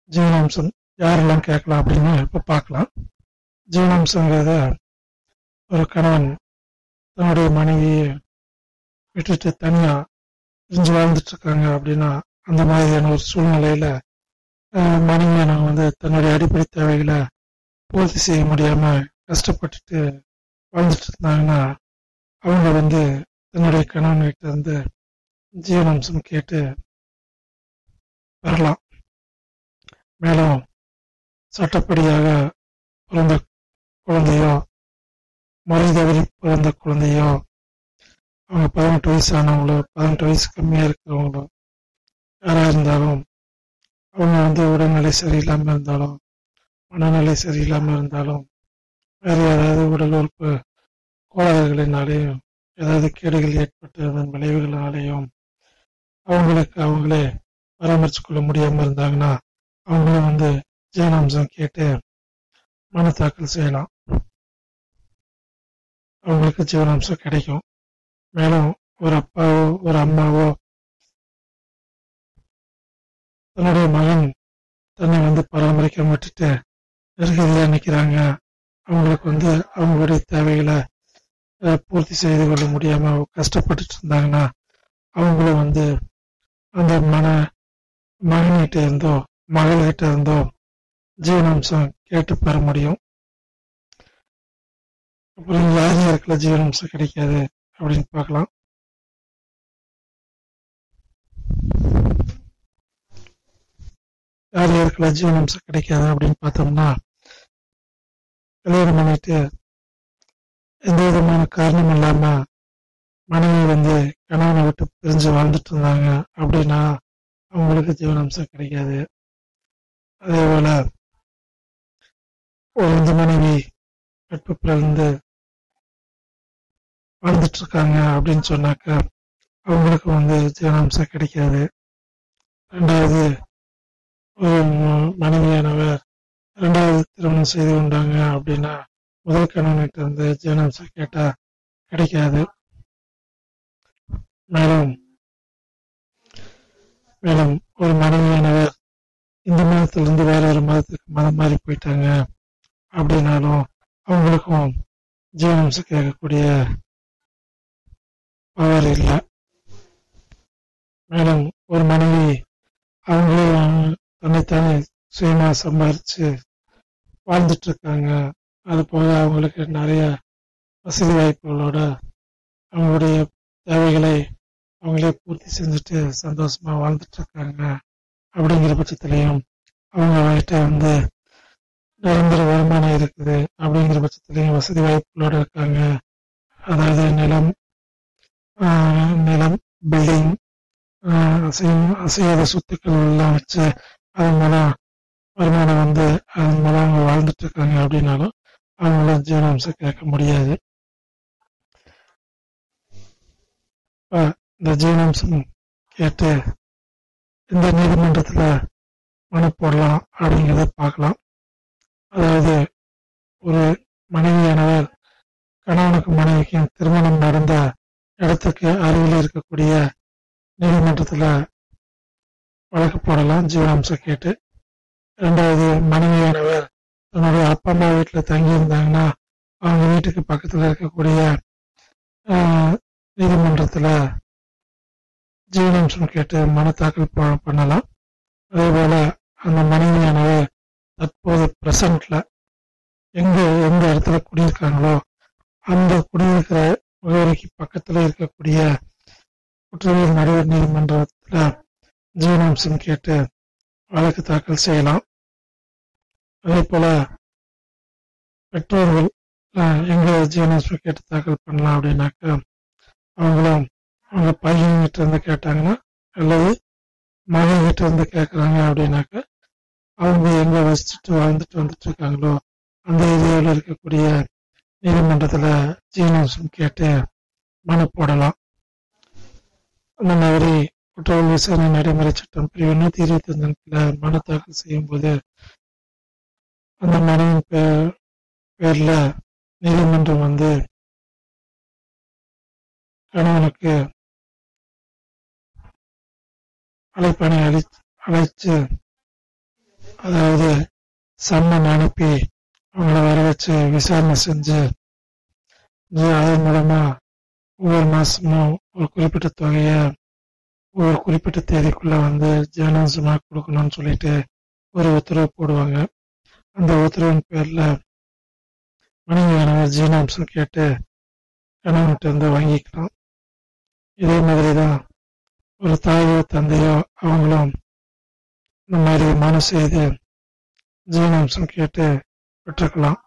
ஜீவனாம்சம் யாரெல்லாம் கேட்கலாம் அப்படின்னு இப்போ பார்க்கலாம் ஜீவனாம்சங்கிறத ஒரு கணவன் தன்னுடைய மனைவியை விட்டுட்டு தனியா பிரிஞ்சு வாழ்ந்துட்டு இருக்காங்க அப்படின்னா அந்த மாதிரியான ஒரு சூழ்நிலையில அஹ், மனைவியான வந்து தன்னுடைய அடிப்படை தேவைகளை பூர்த்தி செய்ய முடியாம கஷ்டப்பட்டுட்டு வாழ்ந்துட்டு இருந்தாங்கன்னா அவங்க வந்து தன்னுடைய கணவன்கிட்ட இருந்து ஜீவனாம்சம் கேட்டு பெறலாம் மேலும் சட்டப்படியாக பிறந்த குழந்தையோ முறை தவறி பிறந்த குழந்தையோ அவங்க பதினெட்டு வயசு ஆனவங்களோ பதினெட்டு வயசு கம்மியாக இருக்கிறவங்களோ யாராக இருந்தாலும் அவங்க வந்து உடல்நிலை சரியில்லாமல் இருந்தாலும் மனநிலை சரியில்லாமல் இருந்தாலும் வேறு யாராவது உடல் உறுப்பு கோளாறுகளினாலேயும் ஏதாவது கேடுகள் ஏற்பட்டு அதன் விளைவுகளினாலேயும் அவங்களுக்கு அவங்களே பராமரித்து கொள்ள முடியாமல் இருந்தாங்கன்னா அவங்களும் வந்து ஜீவனாம்சம் கேட்டு மனு தாக்கல் செய்யலாம் அவங்களுக்கு ஜீவனாம்சம் கிடைக்கும் மேலும் ஒரு அப்பாவோ ஒரு அம்மாவோ தன்னுடைய மகன் தன்னை வந்து பராமரிக்க விட்டுட்டு நெருக்கடியாக நிற்கிறாங்க அவங்களுக்கு வந்து அவங்களுடைய தேவைகளை அஹ், பூர்த்தி செய்து கொள்ள முடியாம கஷ்டப்பட்டுட்டு இருந்தாங்கன்னா அவங்களும் வந்து அந்த மன மகன்கிட்ட இருந்தோ மகள்கிட்ட இருந்தோ ஜீவனாம்சம் கேட்டு பெற முடியும் அப்புறம் யார் யாருக்கெல்லாம் ஜீவனாம்சம் கிடைக்காது அப்படின்னு பார்க்கலாம் யார் யாருக்கெல்லாம் ஜீவனாம்சம் கிடைக்காது அப்படின்னு பார்த்தோம்னா கல்யாணம் பண்ணிட்டு எந்த விதமான காரணம் இல்லாம மனைவி வந்து கணவனை விட்டு பிரிஞ்சு வாழ்ந்துட்டு இருந்தாங்க அப்படின்னா அவங்களுக்கு ஜீவனாம்சம் கிடைக்காது அதே போல ஒரு இந்த மனைவி கற்பப்பிலிருந்து வாழ்ந்துட்டு இருக்காங்க அப்படின்னு சொன்னாக்க அவங்களுக்கு வந்து ஜீவனாம்சம் கிடைக்காது ரெண்டாவது ஒரு ம- மனைவியானவர் ரெண்டாவது திருமணம் செய்து கொண்டாங்க அப்படின்னா முதல் கணவன்கிட்ட இருந்து ஜீவனாம்சம் கேட்டா கிடைக்காது மேலும் மேலும் ஒரு மனைவியானவர் இந்த மதத்திலிருந்து வேற ஒரு மதத்துக்கு மதம் மாறி போயிட்டாங்க அப்படின்னாலும் அவங்களுக்கும் ஜீவனாம்சம் கேட்கக்கூடிய பவர் இல்லை மேலும் ஒரு மனைவி அவங்களே தன்னைத்தானே சுயமா சம்பாரிச்சு வாழ்ந்துட்டு இருக்காங்க அது போக அவங்களுக்கு நிறைய வசதி வாய்ப்புகளோட அவங்களுடைய தேவைகளை அவங்களே பூர்த்தி செஞ்சுட்டு சந்தோஷமா வாழ்ந்துட்டு இருக்காங்க அப்படிங்கிற பட்சத்திலையும் அவங்க கிட்ட வந்து நிரந்தர வருமானம் இருக்குது அப்படிங்கிற பட்சத்திலையும் வசதி வாய்ப்புகளோட இருக்காங்க அதாவது நிலம் ஆஹ், நிலம் பில்டிங் அசையும் அசையாத சொத்துக்கள் எல்லாம் வச்சு அதன் மூலம் வருமானம் வந்து அதன் மூலம் அவங்க வாழ்ந்துட்டு இருக்காங்க அப்படின்னாலும் அவங்களாம் ஜீவனாம்சம் கேட்க முடியாது இப்ப இந்த ஜீவனாம்சம் கேட்டு இந்த நீதிமன்றத்துல மனு போடலாம் அப்படிங்கிறத பார்க்கலாம் அதாவது ஒரு மனைவியானவர் கணவனுக்கும் மனைவிக்கும் திருமணம் நடந்த இடத்துக்கு அருகில் இருக்கக்கூடிய நீதிமன்றத்துல வழக்கு போடலாம் ஜீவனாம்சம் கேட்டு ரெண்டாவது மனைவியானவர் தன்னுடைய அப்பா அம்மா வீட்டில் தங்கி இருந்தாங்கன்னா அவங்க வீட்டுக்கு பக்கத்தில் இருக்கக்கூடிய ஆஹ், நீதிமன்றத்தில் ஜீவனாம்சம் கேட்டு மனு தாக்கல் ப- பண்ணலாம் அதே போல அந்த மனைவியானவர் தற்போது பிரசன்ட்ல எங்க எந்த இடத்துல குடியிருக்காங்களோ அந்த குடியிருக்கிற முகவரிக்கு பக்கத்தில் இருக்கக்கூடிய குற்றவியல் நடுவர் நீதிமன்றத்தில் ஜீவனாம்சம் கேட்டு வழக்கு தாக்கல் செய்யலாம் அதே போல பெற்றோர்கள் அஹ், எங்க ஜீவனாம்சம் கேட்டு தாக்கல் பண்ணலாம் அப்படின்னாக்க அவங்களும் அவங்க பையன்கிட்ட இருந்து கேட்டாங்கன்னா அல்லது மகன் கிட்ட இருந்து கேட்குறாங்க அப்படின்னாக்க அவங்க எங்க வசிச்சுட்டு வாழ்ந்துட்டு வந்துட்டு இருக்காங்களோ அந்த ஏரியாவில் இருக்கக்கூடிய நீதிமன்றத்தில் ஜீவனாம்சம் கேட்டு மனு போடலாம் அந்த மாதிரி குற்றவாளி விசாரணை நடைமுறை சட்டம் பிரிவு நூத்தி இருபத்தி அஞ்சுல மனு தாக்கல் செய்யும் போது அந்த மனுவின் பே- பேர்ல நீதிமன்றம் வந்து கணவனுக்கு அழைப்பானை அழி அழைச்சு அதாவது சம்மன் அனுப்பி அவங்கள வர வச்சு விசாரணை செஞ்சு இது அதன் மூலமா ஒவ்வொரு மாசமும் ஒரு குறிப்பிட்ட தொகையை ஒரு குறிப்பிட்ட தேதிக்குள்ள வந்து ஜீவனாம்சமாக கொடுக்கணும்னு சொல்லிட்டு ஒரு உத்தரவு போடுவாங்க அந்த உத்தரவின் பேர்ல மனைவி கணவர் ஜீவனாம்சம் கேட்டு கணவன்கிட்ட இருந்து வாங்கிக்கலாம் இதே மாதிரி தான் ஒரு தாயோ தந்தையோ அவங்களும் இந்த மாதிரி மனு செய்து ஜீவனாம்சம் கேட்டு பெற்றுக்கலாம்